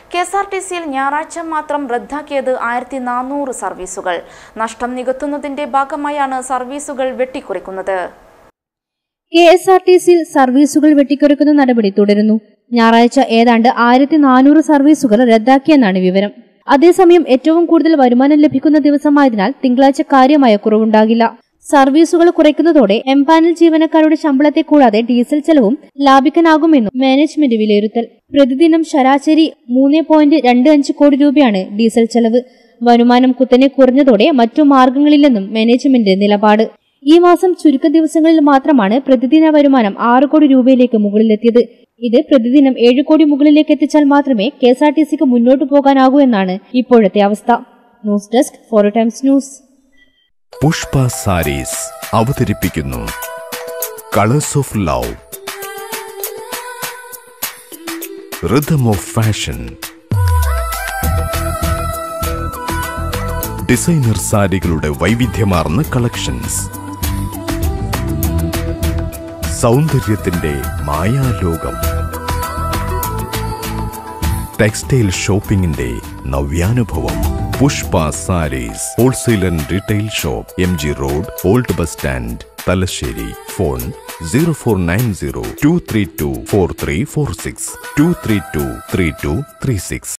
K S R T സിയിൽ ഞായറാഴ്ച മാത്രം റദ്ദാക്കിയത് ആയിരത്തി നാനൂറ് സർവീസുകൾ നഷ്ടം നികത്തുന്നതിന്റെ ഭാഗമായാണ് സർവീസുകൾ വെട്ടിക്കുറയ്ക്കുന്നത് കെ എസ് ആർ ടി സിയിൽ സർവീസുകൾ വെട്ടിക്കുറയ്ക്കുന്ന നടപടി തുടരുന്നു ഞായറാഴ്ച ഏതാണ്ട് ആയിരത്തി നാനൂറ് സർവീസുകൾ റദ്ദാക്കിയെന്നാണ് വിവരം അതേസമയം ഏറ്റവും കൂടുതൽ വരുമാനം ലഭിക്കുന്ന ദിവസമായതിനാൽ തിങ്കളാഴ്ച കാര്യമായ കുറവുണ്ടാകില്ല സർവീസുകൾ കുറയ്ക്കുന്നതോടെ എംപാനൽ ജീവനക്കാരുടെ ശമ്പളത്തെ കൂടാതെ ഡീസൽ ചെലവും ലാഭിക്കാനാകുമെന്നും മാനേജ്മെന്റ് വിലയിരുത്തൽ പ്രതിദിനം ശരാശരി മൂന്ന് പോയിന്റ് രണ്ട് അഞ്ച് കോടി രൂപയാണ് ഡീസൽ ചെലവ് വരുമാനം കുത്തനെ കുറഞ്ഞതോടെ മറ്റു മാർഗങ്ങളില്ലെന്നും മാനേജ്മെന്റ് നിലപാട് ഈ മാസം ചുരുക്ക ദിവസങ്ങളിൽ മാത്രമാണ് പ്രതിദിന വരുമാനം ആറ് കോടി രൂപയിലേക്ക് മുകളിലെത്തിയത് ഇത് പ്രതിദിനം ഏഴ് കോടി മുകളിലേക്ക് എത്തിച്ചാൽ മാത്രമേ കെ എസ് ആർ ടി സിക്ക് മുന്നോട്ടു പോകാനാകൂ എന്നാണ് ഇപ്പോഴത്തെ അവസ്ഥ news desk for times news Pushpa sarees അവതരിപ്പിക്കുന്നു colours of love rhythm of fashion designer സാരികളുടെ വൈവിധ്യമാർന്ന കളക്ഷൻസ് സൗന്ദര്യത്തിന്റെ മായാലോകം ടെക്സ്റ്റൈൽ ഷോപ്പിംഗിന്റെ നവ്യാനുഭവം Pushpa sarees wholesale and retail shop M G road old bus stand Thalassery phone zero four nine zero two three two four three four six two three two three two three six